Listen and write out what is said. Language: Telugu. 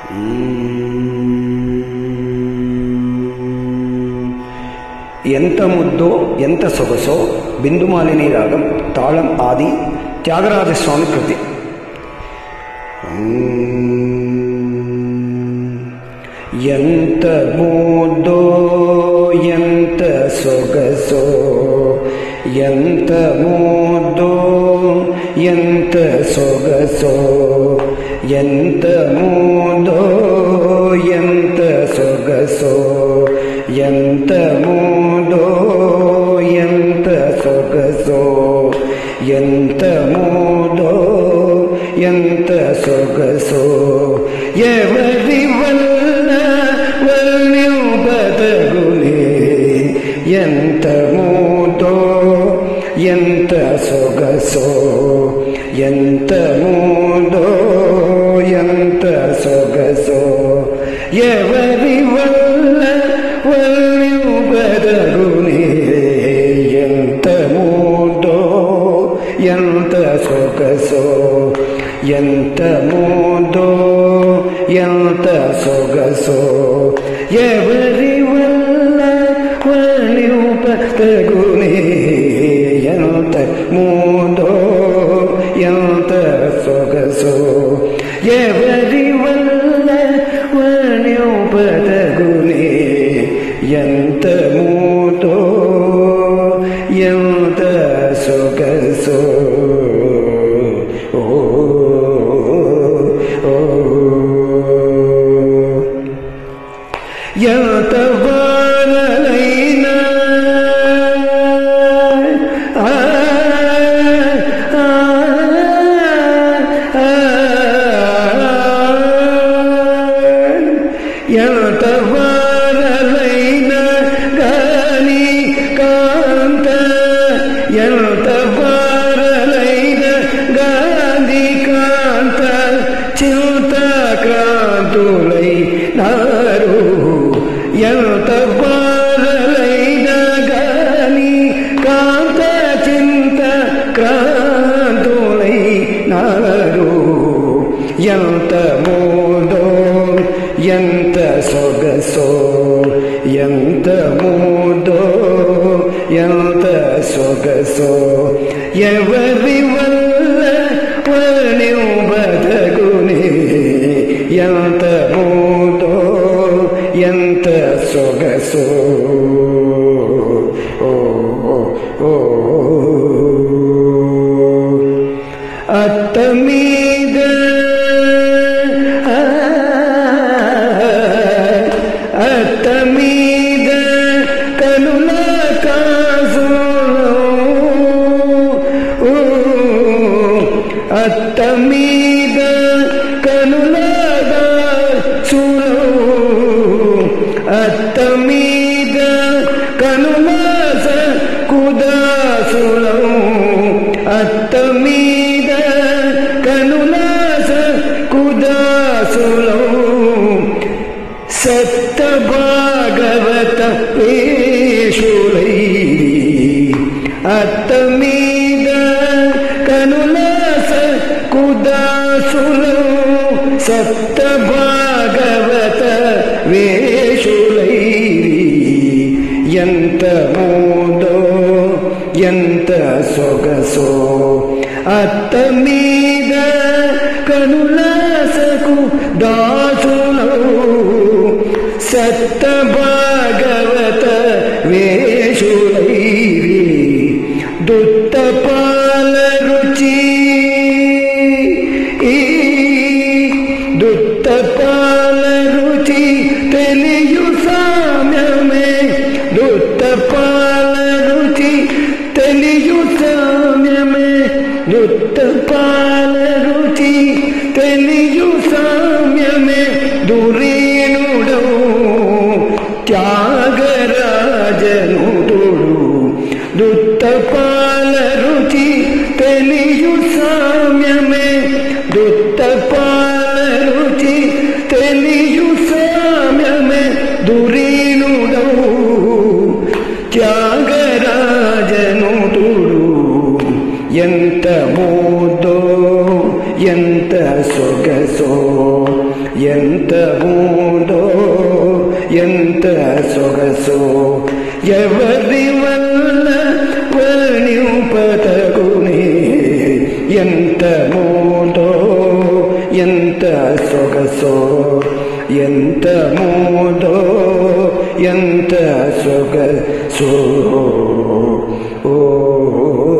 ఎంత ముద్దో ఎంత సొగసో బిందుమాలిని రాగం తాళం ఆది త్యాగరాజస్వామి కృతి ఎంత ముద్దో ఎంత సొగసో ఎంత ముద్దో ఎంత సొగసో ఎంత ముద్దో ఎంత సొగసో ఎంత ముద్దో ఎంత సొగసో ఎంత ముద్దో ఎంత సొగసో ఎవరి వల్ల వర్ణింపదగులే ఎంత మూతో ఎంత సొగసో ఎంత మూదో ఎంత సొగసో ఎవరి వల్ల వర్ణింపదగులే ఎంత మూదో ఎంత సొగసో ఎంత మూదో ఎంత సొగసో ఎవరి వల్ల వర్ణింపతగునే ఎంత మూదో ఎంత సొగసో ఎవరి వల్ల వర్ణింపతగునే ఎంత మూదో ఎంత సొగసో ఓ ఓ ఎంత వారలైనా ఆ, ఆ, ఆ, ఎంత వారలైనా గాని కాంత ఎంత వారలైన గాంధీ కాంత చింత క్రాంతులై నారు ఎంత వారలైన గాని కాంత చింత క్రాంతులై నారు ఎంత మోదో ఎంత సొగసో ఎంత మోదో ఎంత సొగసో ఎవరి వల్ల వర్ణింబదగునే ఎంత మోదో ఎంత సొగసో ఓ ఓ, ఓ అత్త మీద ఆ, అత్త మీద కనుల కాజులు ఊ, అత్త మీద కనుల గాజులు అత్త మీద కనుల కుదాసులం అత్త మీద కనులాస కుదాసులం సత్త భాగవత వేషులై అత్త మీద కనులాస కుదాసులం సత్త భాగవత వేషులై ఎంత మోదో ఎంత సొగసో అత్త మీద కనులాసకు దాసులు సత్త భాగవత వేషులైరి దుత్త పాల రుచి ఈ దుత్త పాల రుచి తెలియు సామ్యమే దుత్త పాల రుచి తెలియు సామ్యమే దుత్త పాల రుచి తెలియు సామ్యమే దురీనుడవు త్యాగరాజనుడు దుత్త పాల రుచి తెలియు సామ్యమే దుత్త పాల రుచి తెలియు సామ్యమే దురీనుడవు త్యాగరాజనుడు ఎంత మోదో ఎంత సొగసో ఎంత మూడో ఎంత సొగసో ఎవరి వల్ల వర్ణింపతగునే ఎంత మూడో ఎంత సొగసో ఎంత మూడో ఎంత సొగసో ఓ